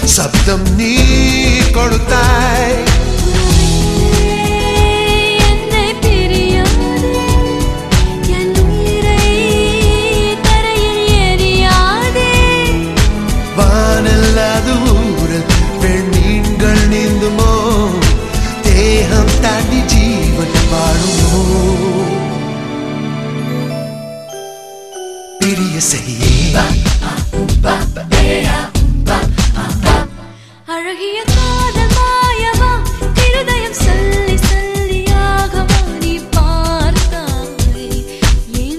சப்தம் நீ கொடுத்தாய் என்னை பிரியாதே என் உயிரை தரையில் எறியாதே வானில்லாத ஊரில் பெண்மீன்கள் நீந்துமோ தேகம் தாண்டி ஜீவன் வாழுமோ பிரிய செய்யே அழகிய காதல் மாயவா இருதயம் சொல்லி சொல்லியாகவா நீ பார்த்தாய் ஏன்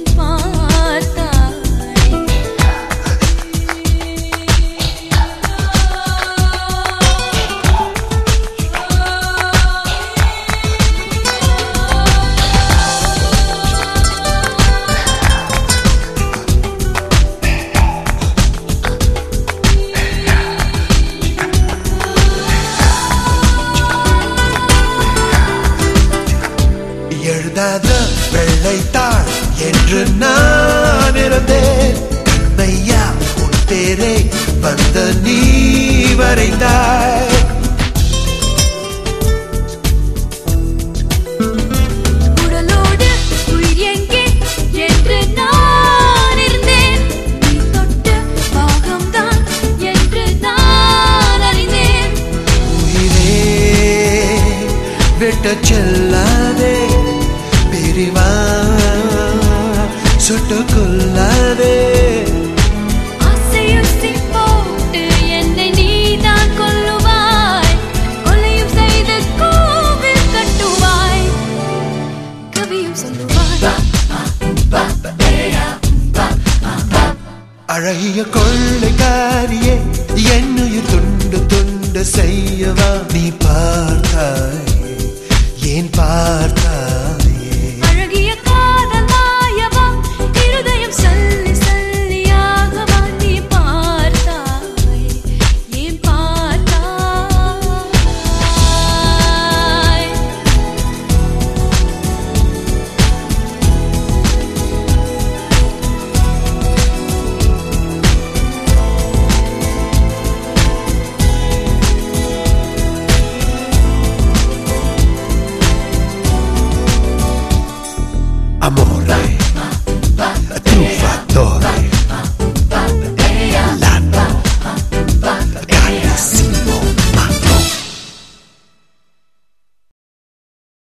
எழுதாத வெள்ளைத்தாள் என்று நான் இருந்தேன் கண்மையா உன் பேரை வந்த நீ வரைந்தாய் உடலோடு உயிர் எங்கே என்று நான் இருந்தேன் நீ தொட்ட பாகம்தான் என்று நான் அறிந்தேன் உயிரே விட்ட செல்லாதே பிரிவா சுட்டு கொல்லாதே ஆசையுசி போட்டு என்னை நீதான் கொல்லுவாய் கொலையும் செய்து கோவில் கட்டுவாய் கவியும் சொல்லுவாய் அழகிய கொள்ளைக்காரியே என்னுயிர் துண்டு துண்டு செய்யவா நீ பார்த்தாய் ஏன் பார்த்தாய்